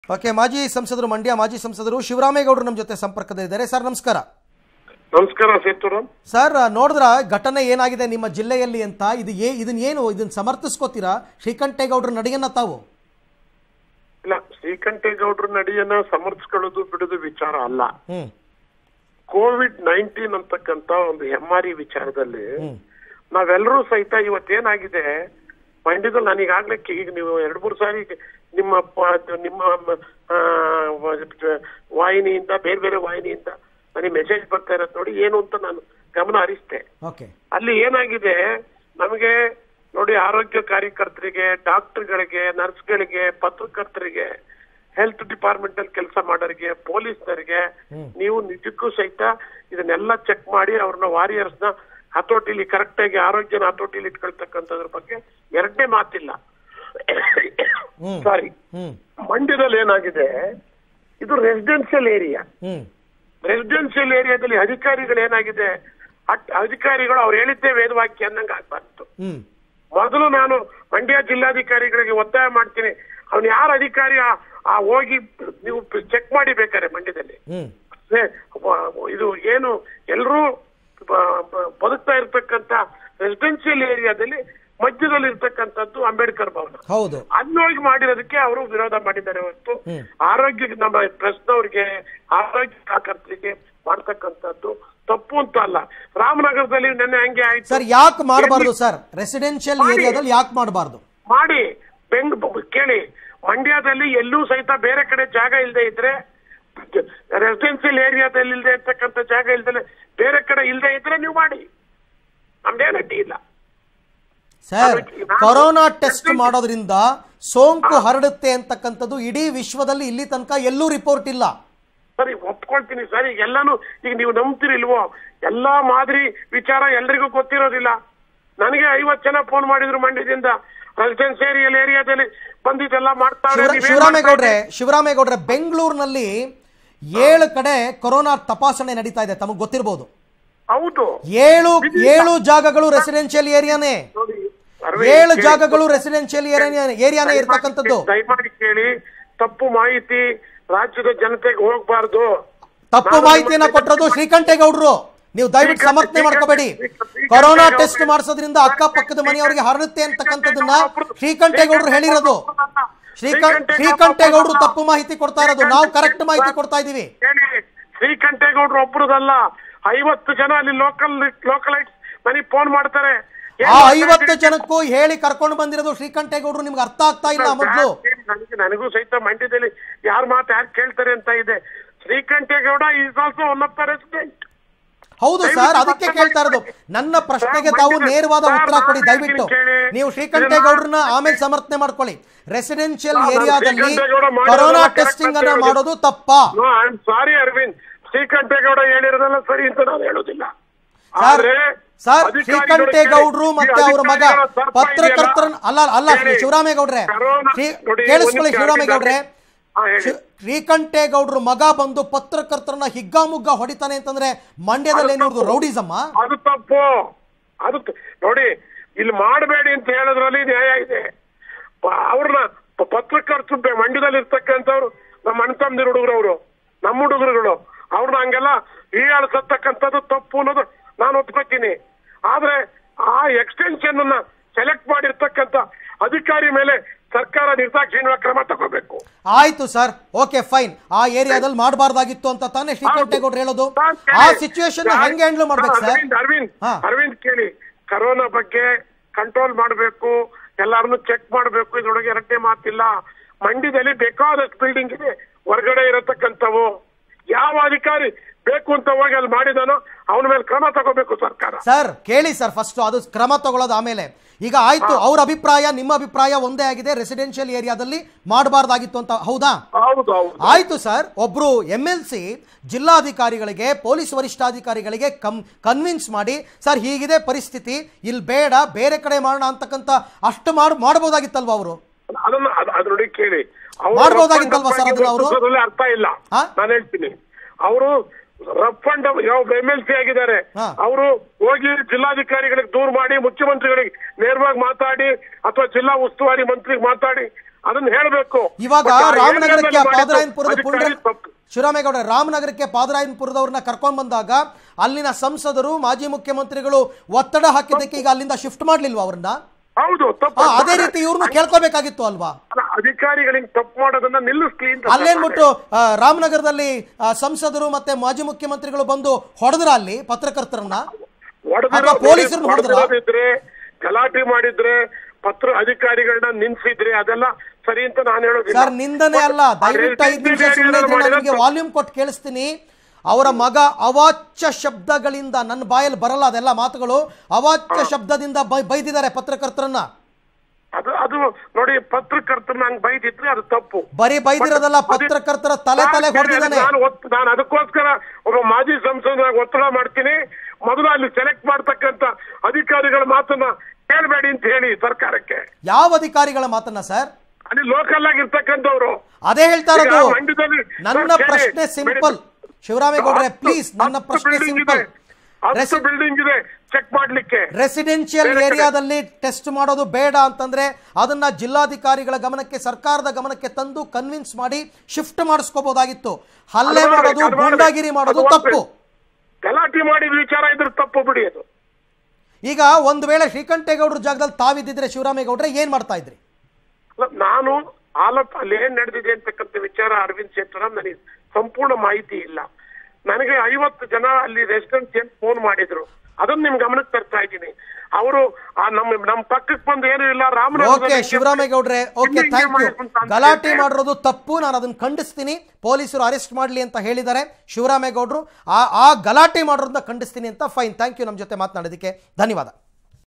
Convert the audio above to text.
Okay ಮಾಜಿ ಸಂಸದರು ಮಂಡ್ಯ ಮಾಜಿ ಸಂಸದರು ಶಿವರಾಮೇಗೌಡರು ನಮ್ಮ ಜೊತೆ ಸಂಪರ್ಕದಲ್ಲಿದ್ದಾರೆ ಸರ್ ನಮಸ್ಕಾರ ನಮಸ್ಕಾರ ಸೇತುರಾಮ್ ಸರ್ ನೋಡಿದ್ರ ಘಟನೆ ಏನಾಗಿದೆ ನಿಮ್ಮ ಜಿಲ್ಲೆಯಲ್ಲಿ ಅಂತ ಇದು ಏ ಇದನ್ನ ಏನು ಇದನ್ನ ಸಮರ್ಥಿಸ್ಕೋತೀರಾ ಶ್ರೀಕಂಠೇಗೌಡರ ನಡೆಯನ್ನ ತಾವು ಇಲ್ಲ ಶ್ರೀಕಂಠೇಗೌಡರ ನಡಿಯನ್ನ ಸಮರ್ಥಿಸ್ಕೊಳ್ಳೋದು ಬಿಡೋದು ವಿಚಾರ ಅಲ್ಲ ಹ್ಮ್ ಕೋವಿಡ್ ನೈನ್ಟೀನ್ ಅಂತಕ್ಕಂತ ಒಂದು ಹೆಮ್ಮಾರಿ ವಿಚಾರದಲ್ಲಿ ಹ್ಮ್ ನಾವೆಲ್ಲರೂ ಸಹಿತ ಇವತ್ತೇನಾಗಿದೆ ಮಂಡ್ಯದಲ್ಲಿ ನಾನೀಗಾಗ್ಲೇ ಈಗ ನೀವು ಎರಡ್ ಮೂರು ಸಾರಿ ನಿಮ್ಮ ಪ- ನಿಮ್ಮ ಆ, ವಾಹಿನಿಯಿಂದ ಬೇರೆ ಬೇರೆ ವಾಹಿನಿಯಿಂದ ನನಗೆ ಮೆಸೇಜ್ ಬರ್ತಾ ಇರೋದು ನೋಡಿ ಏನು ಅಂತ ನಾನು ಗಮನ ಹರಿಸ್ತೆ ಓಕೆ ಅಲ್ಲಿ ಏನಾಗಿದೆ ನಮಗೆ ನೋಡಿ ಆರೋಗ್ಯ ಕಾರ್ಯಕರ್ತರಿಗೆ ಡಾಕ್ಟರ್ಗಳಿಗೆ ನರ್ಸ್ಗಳಿಗೆ ಪತ್ರಕರ್ತರಿಗೆ ಹೆಲ್ತ್ ಡಿಪಾರ್ಟ್ಮೆಂಟ್ ಅಲ್ಲಿ ಕೆಲಸ ಮಾಡೋರಿಗೆ ಪೊಲೀಸ್ನರಿಗೆ ನೀವು ನಿಜಕ್ಕೂ ಸಹಿತ ಇದನ್ನೆಲ್ಲ ಚೆಕ್ ಮಾಡಿ ಅವ್ರನ್ನ ವಾರಿಯರ್ಸ್ ನ ಹತೋಟಿಲಿ ಕರೆಕ್ಟ್ ಆಗಿ ಆರೋಗ್ಯನ ಹತೋಟಿಲಿ ಇಟ್ಕೊಳ್ತಕ್ಕಂಥದ್ರ ಬಗ್ಗೆ ಎರಡನೇ ಮಾತಿಲ್ಲ ಹ್ಮ್. ಸಾರಿ ಹ್ಮ್ ಮಂಡ್ಯದಲ್ಲಿ ಏನಾಗಿದೆ ಇದು ರೆಸಿಡೆನ್ಷಿಯಲ್ ಏರಿಯಾ ಹ್ಮ್ ರೆಸಿಡೆನ್ಷಿಯಲ್ ಏರಿಯಾದಲ್ಲಿ ಅಧಿಕಾರಿಗಳು ಏನಾಗಿದೆ ಅಟ್- ಅಧಿಕಾರಿಗಳು ಅವ್ರು ಹೇಳಿದ್ದೇ ವೇದವಾಕ್ಯ ಅನ್ನಂಗೆ ಆಗ್ಬಾರ್ದು ಹ್ಮ್ ಮೊದಲು ನಾನು ಮಂಡ್ಯ ಜಿಲ್ಲಾಧಿಕಾರಿಗಳಿಗೆ ಒತ್ತಾಯ ಮಾಡ್ತೀನಿ ಅವ್ನು ಯಾರ ಅಧಿಕಾರಿ ಆ- ಆ ಹೋಗಿ ನೀವು ಚೆಕ್ ಮಾಡಿ ಬೇಕಾರೆ ಮಂಡ್ಯದಲ್ಲಿ ಹ್ಮ್ ಏ, ವ- ಇದು ಏನು ಎಲ್ಲರೂ ಬದುಕ್ತಾ ಇರ್ತಕ್ಕಂತ ರೆಸಿಡೆನ್ಷಿಯಲ್ ಏರಿಯಾದಲ್ಲಿ ಮಧ್ಯದಲ್ಲಿ ಇರ್ತಕ್ಕಂಥದ್ದು ಅಂಬೇಡ್ಕರ್ ಭವನ ಹೌದು ಅಲ್ಲೋಗಿ ಮಾಡಿರೋದಕ್ಕೆ ಅವರು ವಿರೋಧ ಮಾಡಿದ್ದಾರೆ ಹೊರತು ಹ್ಮ್. ಆರೋಗ್ಯ ನಮ್ಮ ಪ್ರಶ್ನವ್ರಿಗೆ ಆರೋಗ್ಯ ಕಾರ್ಯಕರ್ತರಿಗೆ ಮಾಡ್ತಕ್ಕಂಥದ್ದು ತಪ್ಪು ಅಂತ ಅಲ್ಲ ರಾಮನಗರದಲ್ಲಿ ನೆನ್ನೆ ಹಂಗೆ ಆಯ್ತು ಸರ್ ಯಾಕೆ ಮಾಡಬಾರ್ದು ಸರ್ ರೆಸಿಡೆನ್ಷಿಯಲ್ ಏರಿಯಾದಲ್ಲಿ ಯಾಕೆ ಮಾಡಬಾರ್ದು ಮಾಡಿ ಬೆಂಗ್ ಕೇಳಿ ಮಂಡ್ಯದಲ್ಲಿ ಎಲ್ಲೂ ಸಹಿತ ಬೇರೆ ಕಡೆ ಜಾಗ ಇಲ್ಲದೆ ಇದ್ರೆ ರೆಸಿಡೆನ್ಸಿಯಲ್ ಏರಿಯಾದಲ್ಲಿ ಇಲ್ಲದೆ ಇರ್ತಕ್ಕಂಥ ಜಾಗ ಇಲ್ದಲೆ ಬೇರೆ ಕಡೆ ಇಲ್ಲದೆ ಇದ್ರೆ ನೀವು ಮಾಡಿ ನಮ್ದೇನ್ ಅಡ್ಡಿ ಇಲ್ಲ ಸರ್ ಅದಕ್ಕೆ ನಾನು- ಕೊರೋನಾ ಟೆಸ್ಟ್ ಮಾಡೋದ್ರಿಂದ ಸೋಂಕು ಹರಡುತ್ತೆ ಅಂತಕ್ಕಂಥದ್ದು ಇಡೀ ವಿಶ್ವದಲ್ಲಿ ಇಲ್ಲಿ ತನಕ ಎಲ್ಲೂ ರಿಪೋರ್ಟ್ ಇಲ್ಲ ಸರಿ ಒಪ್ಕೊಳ್ತೀನಿ ಸರ್ ಈಗ ಎಲ್ಲಾನು ಈಗ ನೀವು ನಂಬ್ತಿರಿಲ್ವೋ ಎಲ್ಲಾ ಮಾದರಿ ವಿಚಾರ ಎಲ್ರಿಗೂ ಗೊತ್ತಿರೋದಿಲ್ಲ ನನಗೆ ಐವತ್ತು ಜನ ಫೋನ್ ಮಾಡಿದ್ರು ಮಂಡ್ಯದಿಂದ ರೆಸಿಡೆನ್ಸಿಯಲ್ ಏರಿಯಾದಲ್ಲಿ ಬಂದಿದ್ದೆಲ್ಲ ಮಾಡ್ತಾವ್ರೆ ಶಿವರ- ನೀವೇನ್ ಶಿವರಾಮೇಗೌಡ್ರೆ ಮಾಡ್ತಾ ಶಿವರಾಮೇಗೌಡ್ರೆ ಬೆಂಗಳೂರಿನಲ್ಲಿ ಏಳು ಕಡೆ ಕೊರೋನಾ ತಪಾಸಣೆ ನಡೀತಾ ಇದೆ ತಮಗೆ ಗೊತ್ತಿರಬಹುದು ಇದ್ದೀರಿ? ಹೌದು ಏಳು ಏಳು ಜಾಗಗಳು ರೆಸಿಡೆನ್ಷಿಯಲ್ ಏರಿಯಾನೇ ನೋಡಿ ಅರವಿಂದ್ ಏಳು ಕೇಳಿ- ಜಾಗಗಳು ರೆಸಿಡೆನ್ಷಿಯಲ್ ಏರಿಯಾ ಏರಿಯಾನೇ ಇರ್ತಕ್ಕಂಥದ್ದು ದಯಮಾಡಿ ಕೇಳಿ ತಪ್ಪು ಮಾಹಿತಿ ರಾಜ್ಯದ ಜನತೆಗೆ ಹೋಗ್ಬಾರ್ದು ತಪ್ಪು ನಾನು ಮಾಹಿತಿಯನ್ನ ನಿಮ್ಮ- ಕೊಟ್ಟರೋದು ಶ್ರೀಕಂಠೇಗೌಡರು ನೀವು ದಯವಿಟ್ಟು ಶ್ರೀಕಂಠ- ಸಮರ್ಥನೆ ಮಾಡ್ಕೋಬೇಡಿ ಶ್ರೀಕಂಠ- ಕೊರೋನಾ ಶ್ರೀಕಂಠೇಗೌಡ್ರು- ಟೆಸ್ಟ್ ಮಾಡಿಸೋದ್ರಿಂದ ಅಕ್ಕಪಕ್ಕದ ಮನೆಯವರಿಗೆ ಹರಡುತ್ತೆ ಅಂತಕ್ಕಂಥದ್ದನ್ನ ಶ್ರೀಕಂಠೇಗೌಡರು ಹೇಳಿರೋದು ಶ್ರೀಕಂಠ ಶ್ರೀಕಂಠೇಗೌಡರು ತಪ್ಪು ಮಾಹಿತಿ ಕೊಡ್ತಾ ಇರೋದು ನಾವು ಕರೆಕ್ಟ್ ಮಾಹಿತಿ ಕೊಡ್ತಾ ಇದೀವಿ ಹೇಳಿ ಶ್ರೀಕಂಠೇಗೌಡರು ಒಬ್ರದಲ್ಲ ಐವತ್ತು ಜನ ಅಲ್ಲಿ ಲೋಕಲ್ ಲೋಕಲೈಟ್ಸ್ ನನಗೆ ಫೋನ್ ಮಾಡ್ತಾರೆ ಏನ್ ಆ ಮಾಡ್ತಾ ಐವತ್ತು ಇದ್ದೀರಿ? ಜನಕ್ಕೂ ಹೇಳಿ ಕರ್ಕೊಂಡು ಬಂದಿರೋದು ಶ್ರೀಕಂಠೇಗೌಡರು ನಿಮ್ಗೆ ಅರ್ಥ ಆಗ್ತಾ ಇಲ್ಲ ಮೊದಲು ನನಗೆ ನನಗೂ ಸಹಿತ ಮಂಡ್ಯದಲ್ಲಿ ಯಾರ ಮಾತು ಯಾರು ಕೇಳ್ತಾರೆ ಅಂತ ಇದೆ Srikantegowda is also one of the resident ಹೌದು ಸರ್ ಅದಕ್ಕೆ ಕೇಳ್ತಾ ಇರೋದು ನನ್ನ ಪ್ರಶ್ನೆಗೆ ತಾವು ನೇರವಾದ ಉತ್ತರ ಕೊಡಿ ದಯವಿಟ್ಟು ನೀವು ಶ್ರೀಕಂಠೇಗೌಡರನ್ನ ಆಮೇಲೆ ಸಮರ್ಥನೆ ಮಾಡ್ಕೊಳ್ಳಿ ರೆಸಿಡೆನ್ಷಿಯಲ್ ಏರಿಯಾದಲ್ಲಿ ಕೊರೋನಾ ಟೆಸ್ಟಿಂಗ್ ಅನ್ನ ಮಾಡೋದು ತಪ್ಪಾ no I am sorry Aravind Srikantegowda ಹೇಳಿರೋದೆಲ್ಲ ಸರಿ ಅಂತ ನಾನು ಹೇಳೋದಿಲ್ಲ ಸರ್ ಆದ್ರೆ ಸರ್ ಅಧಿಕಾರಿಗಳು ಶ್ರೀಕಂಠೇಗೌಡರು ಕೇಳಿ, ಮತ್ತೆ ಈ ಅವರ ಮಗ ಅಧಿಕಾರಿಗಳ ತರ್ಕ ಪತ್ರಕರ್ತರ ಇದೆಯಲ್ಲ? ಅಲ್ಲ ಅಲ್ಲ ಕೇಳಿ, ಶಿವರಾಮೇಗೌಡ್ರೆ ಕರೋನಾ- ಶ್ರೀ- ನೋಡಿ, ಕೇಳಿಸ್ಕೊಳ್ಳಿ ಒಂದು ಶಿವರಾಮೇಗೌಡ್ರೆ ಹಾ, ಹೇಳಿ. ಶಿ- ಶ್ರೀಕಂಠೇಗೌಡರು ಮಗ ಬಂದು ಪತ್ರಕರ್ತರನ್ನ ಹಿಗ್ಗಾಮುಗ್ಗ ಹೊಡಿತಾನೆ ಅಂತಂದ್ರೆ ಮಂಡ್ಯದಲ್ಲಿ ಏನಿರೋದು ರೌಡಿಸಮ್ಮ ಅದು ತಪ್ಪು ಅದು ತ- ನೋಡಿ ಇಲ್ಲಿ ಮಾಡಬೇಡಿ ಅಂತ ಹೇಳೋದ್ರಲ್ಲಿ ನ್ಯಾಯ ಇದೆ ಪ- ಅವ್ರನ್ನ ಪ- ಪತ್ರಕರ್ತರು ಬೆ- ಮಂಡ್ಯದಲ್ಲಿ ಇರ್ತಕ್ಕಂಥವ್ರು ನಮ್ಮ ಅಣ್ಣ ತಮ್ಮದಿರ ಹುಡುಗರು ಅವರು ನಮ್ಮ ಹುಡುಗರುಗಳು ಅವ್ರನ್ನ ಹಂಗೆಲ್ಲ ಹೀಯಾಳಿಸತಕ್ಕಂಥದ್ದು ತಪ್ಪು ಅನ್ನೋದು ನಾನು ಒಪ್ಕೋತೀನಿ ಆದ್ರೆ ಆ ಎಕ್ಸ್ಟೆನ್ಷನ್ ಅನ್ನ ಸೆಲೆಕ್ಟ್ ಮಾಡಿರ್ತಕ್ಕಂಥ ಅಧಿಕಾರಿ ಮೇಲೆ ಸರ್ಕಾರ ನಿರ್ದಾಕ್ಷಿಣ್ಯವಾಗಿ ಕ್ರಮ ತಗೋಬೇಕು ಆಯ್ತು ಸರ್ ಓಕೆ ಫೈನ್ ಆ ಏರಿಯಾದಲ್ಲಿ ಮಾಡಬಾರ್ದಾಗಿತ್ತು ಅಂತ ತಾನೇ ಶ್ರೀಕಂಠೇಗೌಡರು ಹೇಳೋದು ನಾನ್ ಆ ಕೇಳಿ. ಸಿಚುವೇಶನ್ ನಾನ್- ಹೆಂಗೆ ಹ್ಯಾಂಡ್ಲ್ ಮಾಡ್ಬೇಕು ಸರ್ ಅರವಿಂದ್ ಅರವಿಂದ್ ಹಾ. ಅರವಿಂದ್ ಕೇಳಿ ಕರೋನಾ ಬಗ್ಗೆ ಕಂಟ್ರೋಲ್ ಮಾಡಬೇಕು ಎಲ್ಲಾರನ್ನು ಚೆಕ್ ಮಾಡಬೇಕು ಇದ್ರೊಳಗೆ ಎರಡನೇ ಮಾತಿಲ್ಲ ಮಂಡ್ಯದಲ್ಲಿ ಬೇಕಾದಷ್ಟು ಬಿಲ್ಡಿಂಗ್ ಇದೆ ಹೊರಗಡೆ ಇರತಕ್ಕಂಥವು ಯಾವ ಅಧಿಕಾರಿ ಬೇಕು ಅಂತ ಹೋಗಿ ಅಲ್ಲಿ ಮಾಡಿದಾನೋ ಅವನ ಮೇಲೆ ಕ್ರಮ ತಗೋಬೇಕು ಸರ್ಕಾರ ಸರ್ ಕೇಳಿ ಸರ್ ಫಸ್ಟ್ ಅದು ಕ್ರಮ ತಗೊಳ್ಳೋದು ಆಮೇಲೆ ಈಗ ಆಯ್ತು ಅವ್ರ ಅಭಿಪ್ರಾಯ ನಿಮ್ಮ ಅಭಿಪ್ರಾಯ ಒಂದೇ ಆಗಿದೆ ರೆಸಿಡೆನ್ಷಿಯಲ್ ಏರಿಯಾದಲ್ಲಿ ಮಾಡಬಾರ್ದಾಗಿತ್ತು ಅಂತ ಹೌದಾ ಹೌದು ಹೌದು ಆಯ್ತು ಸರ್ ಒಬ್ರು ಎಂ ಎಲ್ ಸಿ ಜಿಲ್ಲಾಧಿಕಾರಿಗಳಿಗೆ ಪೊಲೀಸ್ ವರಿಷ್ಠಾಧಿಕಾರಿಗಳಿಗೆ ಕಮ್ ಕನ್ವಿನ್ಸ್ ಮಾಡಿ ಸರ್ ಹೀಗಿದೆ ಪರಿಸ್ಥಿತಿ ಇಲ್ಲಿ ಬೇಡ ಬೇರೆ ಕಡೆ ಮಾಡೋಣ ಅಂತಕ್ಕಂಥ ಅಷ್ಟು ಮಾಡ್ ಮಾಡಬಹುದಾಗಿತ್ತಲ್ವಾ ಅವರು ಅದನ್ನ ಅದ್- ಅದ್ ನೋಡಿ ಕೇಳಿ ಅವ್ರು ಮಾಡ್ಬೋದಾಗಿತ್ತಲ್ವಾ ಸರ್ ಅದನ್ನ ಅವ್ರು? ವರ್ತಿಸೋದ್ರಲ್ಲಿ ಅರ್ಥ ಇಲ್ಲ ಹಾ? ನಾನು ಹೇಳ್ತೀನಿ ಅವರು rough and M L C ಆಗಿದ್ದಾರೆ ಹಾ. ಅವರು ಹೋಗಿ ಜಿಲ್ಲಾಧಿಕಾರಿಗಳಿಗೆ ದೂರು ಮಾಡಿ ಮುಖ್ಯಮಂತ್ರಿಗಳಿಗೆ ನೇರವಾಗಿ ಮಾತಾಡಿ ಅಥವಾ ಜಿಲ್ಲಾ ಉಸ್ತುವಾರಿ ಮಂತ್ರಿಗೆ ಮಾತಾಡಿ ಅದನ್ನ ಹೇಳ್ಬೇಕು ಇವಾಗ ಮತ್ತೆ ಆ ರಾಮನಗರಕ್ಕೆ ಏರಿಯಾದಲ್ಲಿ ಮಾಡಿದ್ದು ಪಾದರಾಯನಪುರದ ಅಧಿಕಾರಿ ಪುಂಡ್ರ ತಪ್ಪು. ಶಿವರಾಮೇಗೌಡ ರಾಮನಗರಕ್ಕೆ ಪಾದರಾಯನಪುರದವ್ರನ್ನ ಕರ್ಕೊಂಡ್ ಬಂದಾಗ ಅಲ್ಲಿನ ಸಂಸದರು ಮಾಜಿ ಮುಖ್ಯಮಂತ್ರಿಗಳು ಒತ್ತಡ ಹಾಕಿದ್ದಕ್ಕೆ ಈಗ ಅಲ್ಲಿಂದ ಶಿಫ್ಟ್ ಮಾಡ್ಲಿಲ್ವಾ ಅವ್ರನ್ನ ಹೌದು ತಪ್ಪು ಆ, ಅದೇ ರೀತಿ ಇವ್ರನ್ನು ಕೇಳ್ಕೋಬೇಕಾಗಿತ್ತು ಅಲ್ವಾ ಅಲ್ಲ, ಅಧಿಕಾರಿಗಳಿಗೆ ತಪ್ಪು ಮಾಡೋದನ್ನ ನಿಲ್ಲಿಸ್ಲಿ ಅಂತ ಅಲ್ಲೇನ್ಬಿಟ್ಟು ಆ, ರಾಮನಗರದಲ್ಲಿ ಆ, ಸಂಸದರು ಮತ್ತೆ ಮಾಜಿ ಮುಖ್ಯಮಂತ್ರಿಗಳು ಬಂದು ಹೊಡೆದ್ರ ಅಲ್ಲಿ ಪತ್ರಕರ್ತರನ್ನ ಹೊಡೆದಿರೋ- ಅಥವಾ ಪೊಲೀಸರನ್ನ ಹೊಡೆದ್ರಾ? ಹೊಡೆದಿರೋದಿದ್ರೆ ಗಲಾಟೆ ಮಾಡಿದ್ರೆ ಪತ್ರ ಅಧಿಕಾರಿಗಳನ್ನ ನಿನ್ಸಿದ್ರೆ ಅದೆಲ್ಲ ಸರಿ ಅಂತ ನಾನು ಹೇಳೋದಿಲ್ಲ ಸರ್ ನಿಂದನೆ ಅಲ್ಲ ದಯವಿಟ್ಟು ಐದು ನಿಮಿಷ ಸುಮ್ಮನೆ ಇದ್ರೆ ನಾನು ನಿಮಗೆ ವಾಲ್ಯೂಮ್ ಕೊಟ್ಟು ಕೇಳಿಸ್ತೀನಿ ಅವರ ಮಗ ಅವಾಚ್ಯ ಶಬ್ದಗಳಿಂದ ನನ್ನ ಬಾಯಲ್ಲಿ ಬರಲ್ಲ ಅದೆಲ್ಲ ಮಾತುಗಳು ಅವಾಚ್ಯ ಶಬ್ದದಿಂದ ಬೈ- ಬೈದಿದ್ದಾರೆ ಪತ್ರಕರ್ತರನ್ನ ಅದು ಅದು ನೋಡಿ ಪತ್ರಕರ್ತನ ಹಂಗ್ ಬೈದಿದ್ರೆ ಅದು ತಪ್ಪು ಬರೀ ಬೈದಿರೋದಲ್ಲ ಅದು- ಪತ್ರಕರ್ತರ ತಲೆ ತಲೆ ನಾನು ಹೊಡೆದಿದ್ದಾನೆ ನಾನು ಒತ್- ನಾನು ಅದಕ್ಕೋಸ್ಕರ ಒಬ್ಬ ಮಾಜಿ ಸಂಸದನಾಗ ಒತ್ತಡ ಮಾಡ್ತೀನಿ ಮೊದಲು ಅಲ್ಲಿ ಸೆಲೆಕ್ಟ್ ಮಾಡ್ತಕ್ಕಂತ ಅಧಿಕಾರಿಗಳ ಮಾತನ್ನ ಕೇಳಬೇಡಿ ಅಂತ ಹೇಳಿ ಸರ್ಕಾರಕ್ಕೆ ಯಾವ ಅಧಿಕಾರಿಗಳ ಮಾತನ್ನ ಸರ್ ಅಲ್ಲಿ ಲೋಕಲ್ ಆಗಿರ್ತಕ್ಕಂಥವ್ರು ಅದೇ ಹೇಳ್ತಾ ಈಗ ಇರೋದು ಮಂಡ್ಯದಲ್ಲಿ ನನ್ನ ಸರ್, ಪ್ರಶ್ನೆ ಕೇಳಿ. ಸಿಂಪಲ್ ಶಿವರಾಮೇಗೌಡ್ರೆ ಹತ್ತು- ಪ್ಲೀಸ್ ನನ್ನ ಹತ್ತು ಪ್ರಶ್ನೆ building ಸಿಂಪಲ್ ಇದೆ. ಹತ್ತು ಬಿಲ್ಡಿಂಗ್ ಇದೆ ಚೆಕ್ ಮಾಡ್ಲಿಕ್ಕೆ ರೆಸಿಡೆನ್ಷಿಯಲ್ ಬೇರೆ ಕಡೆ. ಏರಿಯಾದಲ್ಲಿ ಟೆಸ್ಟ್ ಮಾಡೋದು ಬೇಡ ಅಂತಂದ್ರೆ ಅದನ್ನ ಜಿಲ್ಲಾಧಿಕಾರಿಗಳ ಗಮನಕ್ಕೆ ಸರ್ಕಾರದ ಗಮನಕ್ಕೆ ತಂದು ಕನ್ವಿನ್ಸ್ ಮಾಡಿ ಶಿಫ್ಟ್ ಮಾಡಿಸ್ಕೋಬಹುದಾಗಿತ್ತು ಹಲ್ಲೆ ಅದು ಮಾಡೋದು ಅದು ಮಾಡಿ. ಗೂಂಡಾಗಿರಿ ಮಾಡೋದು ಅದು ತಪ್ಪು ಗಲಾಟೆ ಮಾಡಿದ ವಿಚಾರ ಇದ್ರ ತಪ್ಪು ಬಿಡಿ ಅದು ಈಗ ಒಂದು ವೇಳೆ ಶ್ರೀಕಂಠೇಗೌಡರ ಜಾಗದಲ್ಲಿ ತಾವಿದ್ದಿದ್ರೆ ಶಿವರಾಮೇಗೌಡ್ರೆ ಏನ್ ಮಾಡ್ತಾ ಇದ್ರಿ ಅಲ್ಲ, ನಾನು ಆಲಪ್ ಅಲ್ಲಿ ಏನ್ ನಡೆದಿದೆ ಅಂತಕ್ಕಂಥ ವಿಚಾರ ಅರವಿಂದ್ ಶೆಟ್ಟರ ನನಗೆ ಸಂಪೂರ್ಣ ಮಾಹಿತಿ ಇಲ್ಲ ನನಗೆ ಐವತ್ತು ಜನ ಅಲ್ಲಿ ರೆಸಿಡೆನ್ಸ್ ಏನ್ ಫೋನ್ ಮಾಡಿದ್ರು ಅದನ್ನ ನಿಮ್ ಗಮನಕ್ಕೆ ತರ್ತಾ ಇದ್ದೀನಿ ಅವರು ಆ ನಮ್ಮ ನಮ್ಮ ಪಕ್ಕಕ್ಕೆ ಬಂದು ಏನು ಇಲ್ಲ ಓಕೆ ಶಿವರಾಮೇಗೌಡ್ರೆ ಓಕೆ ಥ್ಯಾಂಕ್ ಯು ಗಲಾಟೆ ಮಾಡಿರೋದು ತಪ್ಪು ನಾನು ಅದನ್ನ ಖಂಡಿಸ್ತೀನಿ ಪೊಲೀಸರು ಅರೆಸ್ಟ್ ಮಾಡಲಿ ಅಂತ ಹೇಳಿದ್ದಾರೆ ಶಿವರಾಮೇಗೌಡರು ಆ ಆ ಗಲಾಟೆ ಮಾಡಿರೋದನ್ನ ಖಂಡಿಸ್ತೀನಿ ಅಂತ ಫೈನ್ ಥ್ಯಾಂಕ್ ಯು ನಮ್ಮ ಜೊತೆ ಮಾತನಾಡೋದಕ್ಕೆ ಧನ್ಯವಾದ